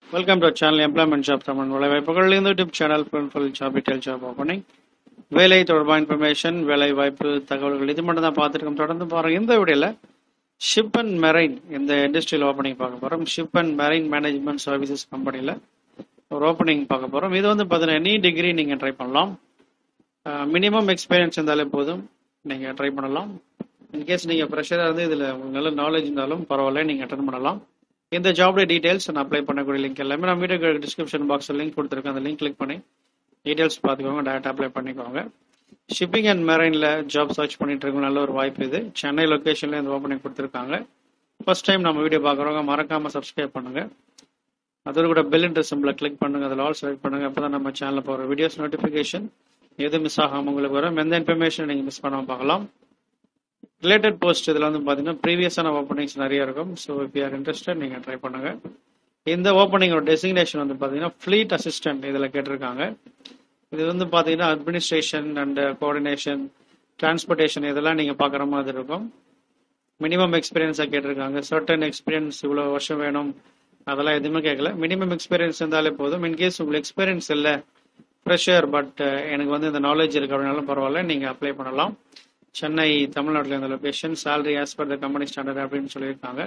welcome to channel employment job Tamil வேலைவாய்ப்புகள் இந்த YouTube channel full full job detail job opening வேலை தொடர்பான information வேலை வாய்ப்பு தகவல்கள் இது மட்டும் தான் பார்த்துருக்கோம் தொடர்ந்து பாருங்க இந்த வீடியோல ஷிப் அண்ட் மெரைன் இந்த இண்டஸ்ட்ரியல் ஓப்பனிங் பார்க்க போறோம் ship and marine management services கம்பெனியில் ஒரு ஓப்பனிங் பார்க்க போறோம் இது வந்து பார்த்தீங்கன்னா எனி டிகிரி நீங்கள் ட்ரை பண்ணலாம் மினிமம் எக்ஸ்பீரியன்ஸ் இருந்தாலே போதும் நீங்கள் ட்ரை பண்ணலாம் இன்கேஸ் நீங்கள் ப்ரெஷராக இருந்து இதில் உங்களுக்கு நல்ல நாலேஜ் இருந்தாலும் பரவாயில்ல நீங்கள் அட்டன் பண்ணலாம் இந்த ஜாப்ல டீடைல்ஸ் நான் அப்ளை பண்ணக்கூடிய லிங்க் எல்லாமே நான் வீடியோ டிஸ்கிரிப்ஷன் பாக்ஸில் லிங்க் கொடுத்துருக்கேன் அந்த லிங்க் கிளிக் பண்ணி டீடைல்ஸ் பார்த்துக்கோங்க டேரக்ட் அப்ளை பண்ணிக்கோங்க ஷிப்பிங் அண்ட் மெரைனில் ஜாப் சர்ச் பண்ணிட்டு இருக்க நல்ல ஒரு வாய்ப்பு இது சென்னை லொக்கேஷனில் இந்த ஓப்பனிங் கொடுத்துருக்காங்க ஃபர்ஸ்ட் டைம் நம்ம வீடியோ பார்க்குறவங்க மறக்காமல் சப்ஸ்கிரைப் பண்ணுங்க அதோட கூட பெல் இன்ட்ர சிம்பிளை கிளிக் பண்ணுங்க அதில் ஆல் செலக்ட் பண்ணுங்க அப்போ தான் நம்ம சேனலில் போகிற வீடியோஸ் நோட்டிஃபிகேஷன் எது மிஸ் ஆகாமல் உங்களுக்கு வரும் எந்த இன்ஃபர்மேஷன் நீங்கள் மிஸ் பண்ணாமல் பார்க்கலாம் ரிலேட்டட் போஸ்ட் இதில் வந்து பார்த்தீங்கன்னா ப்ரீவியஸான ஓப்பனிங்ஸ் நிறைய இருக்கும் so if you are interested நீங்கள் ட்ரை பண்ணுங்க இந்த ஓப்பனிங்கோட டெசிக்னேஷன் வந்து பார்த்தீங்கன்னா ஃப்ளீட் அசிஸ்டன்ட் இதில் கேட்டிருக்காங்க இது வந்து பார்த்தீங்கன்னா அட்மினிஸ்ட்ரேஷன் அண்ட் கோஆர்டினேஷன் டிரான்ஸ்போர்ட்டேஷன் இதெல்லாம் நீங்கள் பார்க்குற மாதிரி இருக்கும் மினிமம் எக்ஸ்பீரியன்ஸாக கேட்டிருக்காங்க சர்டன் எக்ஸ்பீரியன்ஸ் இவ்வளோ வருஷம் வேணும் அதெல்லாம் எதுவுமே கேட்கல மினிமம் எக்ஸ்பீரியன்ஸ் இருந்தாலே போதும் இன்கேஸ் உங்களுக்கு எக்ஸ்பீரியன்ஸ் இல்லை ஃப்ரெஷர் பட் எனக்கு வந்து இந்த நாலேஜ் இருக்கு அப்படின்னாலும் பரவாயில்ல நீங்கள் அப்ளை பண்ணலாம் சென்னை தமிழ்நாட்டில் இந்த location salary as per the company standard அப்படின்னு சொல்லியிருக்காங்க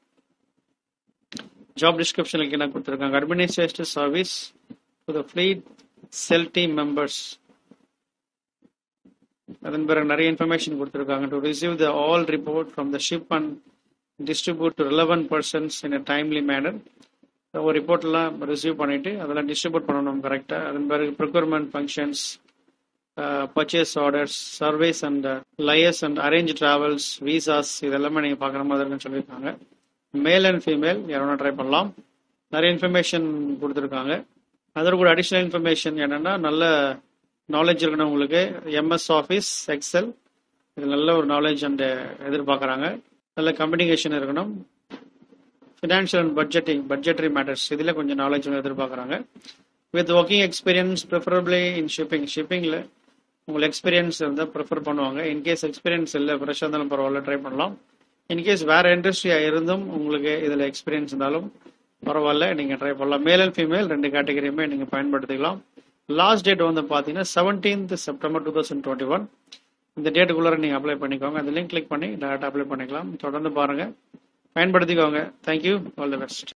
ஜாப் டிஸ்கிரிப்ஷனுக்கு என்ன கொடுத்துருக்காங்க administrative service to the fleet cell team members அதன் பிறகு நிறைய இன்ஃபர்மேஷன் கொடுத்துருக்காங்க to receive the all report from the ship and distribute to relevant persons in a timely manner ஒரு ரிப்போர்ட்லாம் ரிசீவ் பண்ணிட்டு அதெல்லாம் டிஸ்ட்ரிபியூட் பண்ணணும் கரெக்டாக அதன் பிறகு procurement functions purchase orders service and liaise and arrange travels visas இதெல்லாமே நீங்கள் பார்க்குற மாதிரி இருக்குன்னு சொல்லியிருக்காங்க மேல் அண்ட் ஃபீமேல் யாரும் ட்ரை பண்ணலாம் நிறைய இன்ஃபர்மேஷன் கொடுத்துருக்காங்க அதோட கூட அடிஷ்னல் இன்ஃபர்மேஷன் என்னென்னா நல்ல நாலேஜ் இருக்கணும் உங்களுக்கு எம்எஸ் ஆஃபீஸ் எக்ஸல் இது நல்ல ஒரு நாலேஜ் அண்ட் எதிர்பார்க்குறாங்க நல்ல கம்யூனிகேஷன் இருக்கணும் financial and budgeting budgetary matters இதில் கொஞ்சம் நாலேஜ் எதிர்பார்க்குறாங்க with working experience preferably in shipping ஷிப்பிங்கில் உங்களுக்கு எக்ஸ்பீரியன்ஸ் இருந்தால் ப்ரிஃபர் பண்ணுவாங்க இன்கேஸ் எக்ஸ்பீரியன்ஸ் இல்லை ஃப்ரெஷ்ஷாக இருந்தாலும் பரவாயில்ல ட்ரை பண்ணலாம் இன்கேஸ் வேறு இண்டஸ்ட்ரியாக இருந்தும் உங்களுக்கு இதில் எக்ஸ்பீரியன்ஸ் இருந்தாலும் பரவாயில்ல நீங்கள் ட்ரை பண்ணலாம் மேல் அண்ட் ஃபீமேல் ரெண்டு கேட்டகரியுமே நீங்கள் பயன்படுத்திக்கலாம் லாஸ்ட் டேட் வந்து பார்த்தீங்கன்னா seventeenth September two thousand twenty one இந்த டேட்டுக்குள்ளே நீங்கள் அப்ளை பண்ணிக்கோங்க அந்த லிங்க் கிளிக் பண்ணி டேரெக்டாக அப்ளை பண்ணிக்கலாம் தொடர்ந்து பாருங்கள் பயன்படுத்திக்கோங்க தேங்க்யூ ஆல் தி பெஸ்ட்